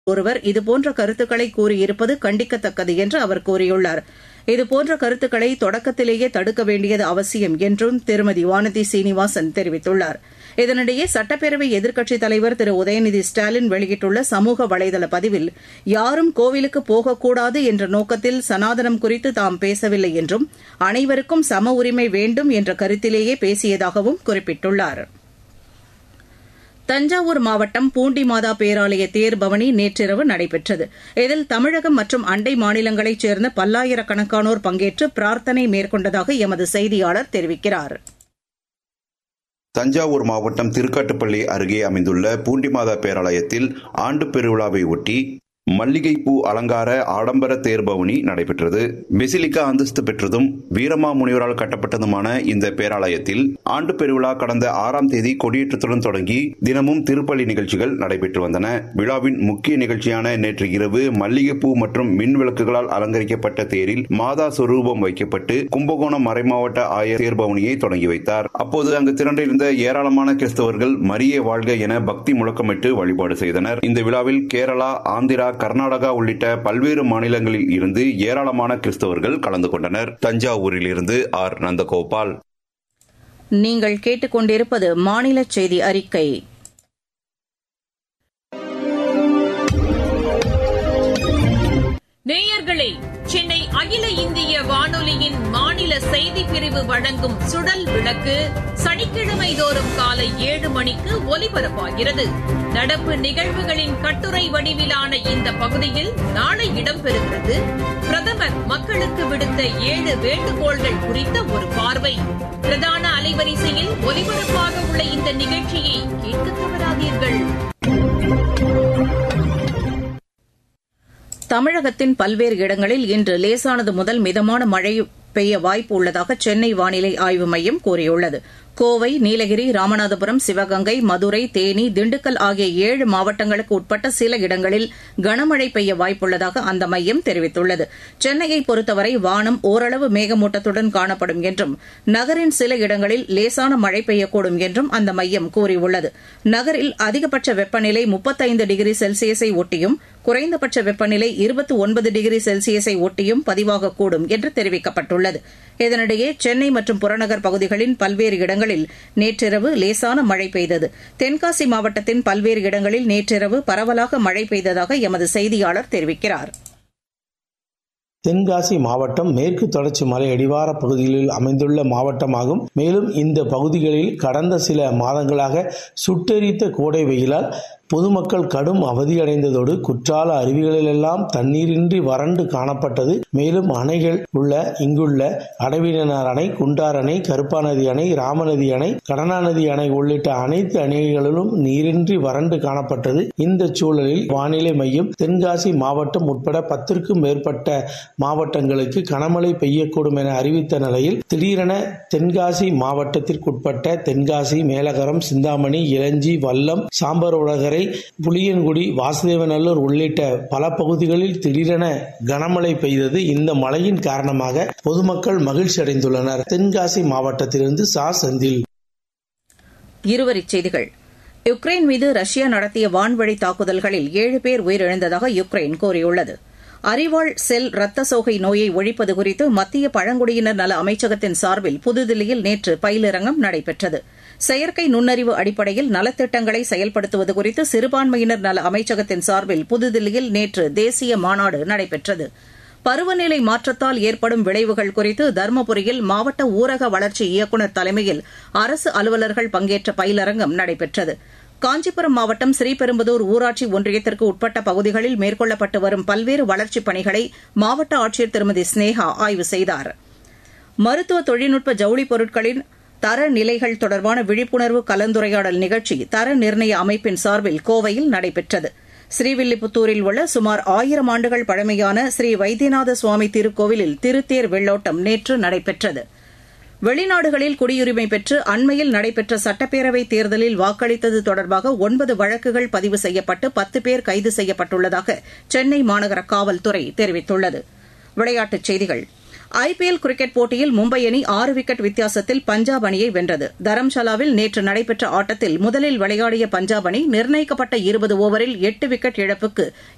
ஒருவர் இதுபோன்ற கருத்துக்களை கூறியிருப்பது கண்டிக்கத்தக்கது என்று அவர் கூறியுள்ளார் இதுபோன்ற கருத்துக்களை தொடக்கத்திலேயே தடுக்க வேண்டியது அவசியம் என்றும் திருமதி வானதி சீனிவாசன் தெரிவித்துள்ளார் இதனிடையே சட்டப்பேரவை எதிர்க்கட்சித் தலைவர் திரு உதயநிதி ஸ்டாலின் வெளியிட்டுள்ள சமூக வலைதள பதிவில் யாரும் கோவிலுக்கு போகக்கூடாது என்ற நோக்கத்தில் சனாதனம் குறித்து தாம் பேசவில்லை என்றும் அனைவருக்கும் சம உரிமை வேண்டும் என்ற கருத்திலேயே பேசியதாகவும் குறிப்பிட்டுள்ளாா் தஞ்சாவூர் மாவட்டம் பூண்டி மாதா பேராலய தேர்பவனி நேற்றிரவு நடைபெற்றது இதில் தமிழகம் மற்றும் அண்டை மாநிலங்களைச் சேர்ந்த பல்லாயிரக்கணக்கானோர் பங்கேற்று பிரார்த்தனை மேற்கொண்டதாக எமது செய்தியாளர் தெரிவிக்கிறார் தஞ்சாவூர் மாவட்டம் திருக்காட்டுப்பள்ளி அருகே அமைந்துள்ள பூண்டிமாதா பேராலயத்தில் ஆண்டு பெருவிழாவை ஒட்டி மல்லிகைப்பூ அலங்கார ஆடம்பர தேர்பவனி நடைபெற்றது பெசிலிக்கா அந்தஸ்து பெற்றதும் வீரமா முனிவரால் கட்டப்பட்டதுமான இந்த பேராலயத்தில் ஆண்டு பெருவிழா கடந்த ஆறாம் தேதி கொடியேற்றத்துடன் தொடங்கி தினமும் திருப்பலி நிகழ்ச்சிகள் நடைபெற்று வந்தன விழாவின் முக்கிய நிகழ்ச்சியான நேற்று இரவு மல்லிகைப்பூ மற்றும் மின் விளக்குகளால் அலங்கரிக்கப்பட்ட தேரில் மாதா சொரூபம் வைக்கப்பட்டு கும்பகோணம் மறைமாவட்ட ஆயர் தேர்பவனியை தொடங்கி வைத்தார் அப்போது அங்கு திரண்டிருந்த ஏராளமான கிறிஸ்தவர்கள் மரியே வாழ்க என பக்தி முழக்கமிட்டு வழிபாடு செய்தனர் இந்த விழாவில் கேரளா ஆந்திரா கர்நாடகா உள்ளிட்ட பல்வேறு மாநிலங்களில் இருந்து ஏராளமான கிறிஸ்தவர்கள் கலந்து கொண்டனர் தஞ்சாவூரில் இருந்து ஆர் நந்தகோபால் நீங்கள் கேட்டுக்கொண்டிருப்பது மாநில செய்தி அறிக்கை நேயர்களே சென்னை அகில இந்திய வானொலியின் மாநில செய்தி பிரிவு வழங்கும் சுடல் விளக்கு சனிக்கிழமை தோறும் காலை ஏழு மணிக்கு ஒலிபரப்பாகிறது நடப்பு நிகழ்வுகளின் கட்டுரை வடிவிலான இந்த பகுதியில் நாளை இடம்பெறுகிறது பிரதமர் மக்களுக்கு விடுத்த ஏழு வேண்டுகோள்கள் குறித்த ஒரு பார்வை பிரதான அலைவரிசையில் ஒலிபரப்பாக உள்ள இந்த நிகழ்ச்சியை கேட்க தவறாதீர்கள் தமிழகத்தின் பல்வேறு இடங்களில் இன்று லேசானது முதல் மிதமான மழை பெய்ய வாய்ப்பு உள்ளதாக சென்னை வானிலை ஆய்வு மையம் கூறியுள்ளது கோவை நீலகிரி ராமநாதபுரம் சிவகங்கை மதுரை தேனி திண்டுக்கல் ஆகிய ஏழு மாவட்டங்களுக்கு உட்பட்ட சில இடங்களில் கனமழை பெய்ய வாய்ப்புள்ளதாக அந்த மையம் தெரிவித்துள்ளது சென்னையை பொறுத்தவரை வானம் ஓரளவு மேகமூட்டத்துடன் காணப்படும் என்றும் நகரின் சில இடங்களில் லேசான மழை பெய்யக்கூடும் என்றும் அந்த மையம் கூறியுள்ளது நகரில் அதிகபட்ச வெப்பநிலை முப்பத்தைந்து டிகிரி செல்சியஸை ஒட்டியும் குறைந்தபட்ச வெப்பநிலை இருபத்தி ஒன்பது டிகிரி செல்சியஸை ஒட்டியும் பதிவாகக்கூடும் என்று தெரிவிக்கப்பட்டுள்ளது இதனிடையே சென்னை மற்றும் புறநகர் பகுதிகளின் பல்வேறு இடங்களில் நேற்றிரவு லேசான மழை பெய்தது தென்காசி மாவட்டத்தின் பல்வேறு இடங்களில் நேற்றிரவு பரவலாக மழை பெய்ததாக எமது செய்தியாளர் தெரிவிக்கிறார் தென்காசி மாவட்டம் மேற்கு தொடர்ச்சி மலை அடிவார பகுதிகளில் அமைந்துள்ள மாவட்டமாகும் மேலும் இந்த பகுதிகளில் கடந்த சில மாதங்களாக சுட்டெரித்த கோடை வெயிலால் பொதுமக்கள் கடும் அவதியடைந்ததோடு குற்றால அருவிகளிலெல்லாம் தண்ணீரின்றி வறண்டு காணப்பட்டது மேலும் அணைகள் உள்ள இங்குள்ள அடவினார் அணை குண்டார் அணை கருப்பாநதி அணை ராமநதி அணை கடனாநதி அணை உள்ளிட்ட அனைத்து அணைகளிலும் நீரின்றி வறண்டு காணப்பட்டது இந்த சூழலில் வானிலை மையம் தென்காசி மாவட்டம் உட்பட பத்திற்கும் மேற்பட்ட மாவட்டங்களுக்கு கனமழை பெய்யக்கூடும் என அறிவித்த நிலையில் திடீரென தென்காசி மாவட்டத்திற்குட்பட்ட தென்காசி மேலகரம் சிந்தாமணி இளஞ்சி வல்லம் சாம்பர் உலகரை புளியன்குடி வாசுதேவநல்லூர் உள்ளிட்ட பல பகுதிகளில் திடீரென கனமழை பெய்தது இந்த மழையின் காரணமாக பொதுமக்கள் மகிழ்ச்சி அடைந்துள்ளனர் தென்காசி மாவட்டத்திலிருந்து சா செந்தில் இருவரிச் செய்திகள் யுக்ரைன் மீது ரஷ்யா நடத்திய வான்வழி தாக்குதல்களில் ஏழு பேர் உயிரிழந்ததாக யுக்ரைன் கூறியுள்ளது அறிவாள் செல் ரத்த சோகை நோயை ஒழிப்பது குறித்து மத்திய பழங்குடியினர் நல அமைச்சகத்தின் சார்பில் புதுதில்லியில் நேற்று பயிலரங்கம் நடைபெற்றது செயற்கை நுண்ணறிவு அடிப்படையில் நலத்திட்டங்களை செயல்படுத்துவது குறித்து சிறுபான்மையினர் நல அமைச்சகத்தின் சார்பில் புதுதில்லியில் நேற்று தேசிய மாநாடு நடைபெற்றது பருவநிலை மாற்றத்தால் ஏற்படும் விளைவுகள் குறித்து தருமபுரியில் மாவட்ட ஊரக வளர்ச்சி இயக்குநர் தலைமையில் அரசு அலுவலர்கள் பங்கேற்ற பயிலரங்கம் நடைபெற்றது காஞ்சிபுரம் மாவட்டம் ஸ்ரீபெரும்புதூர் ஊராட்சி ஒன்றியத்திற்கு உட்பட்ட பகுதிகளில் மேற்கொள்ளப்பட்டு வரும் பல்வேறு வளர்ச்சிப் பணிகளை மாவட்ட ஆட்சியர் திருமதி ஸ்னேகா ஆய்வு செய்தார் மருத்துவ தொழில்நுட்ப ஜவுளி பொருட்களின் தரநிலைகள் தொடர்பான விழிப்புணர்வு கலந்துரையாடல் நிகழ்ச்சி தர நிர்ணய அமைப்பின் சார்பில் கோவையில் நடைபெற்றது ஸ்ரீவில்லிபுத்தூரில் உள்ள சுமார் ஆயிரம் ஆண்டுகள் பழமையான ஸ்ரீ வைத்தியநாத சுவாமி திருக்கோவிலில் திருத்தேர் வெள்ளோட்டம் நேற்று நடைபெற்றது வெளிநாடுகளில் குடியுரிமை பெற்று அண்மையில் நடைபெற்ற சட்டப்பேரவைத் தேர்தலில் வாக்களித்தது தொடர்பாக ஒன்பது வழக்குகள் பதிவு செய்யப்பட்டு பத்து பேர் கைது செய்யப்பட்டுள்ளதாக சென்னை மாநகர காவல்துறை தெரிவித்துள்ளது விளையாட்டுச் செய்திகள் ஐபிஎல் கிரிக்கெட் போட்டியில் மும்பை அணி ஆறு விக்கெட் வித்தியாசத்தில் பஞ்சாப் அணியை வென்றது தரம்சாலாவில் நேற்று நடைபெற்ற ஆட்டத்தில் முதலில் விளையாடிய பஞ்சாப் அணி நிர்ணயிக்கப்பட்ட இருபது ஓவரில் எட்டு விக்கெட் இழப்புக்கு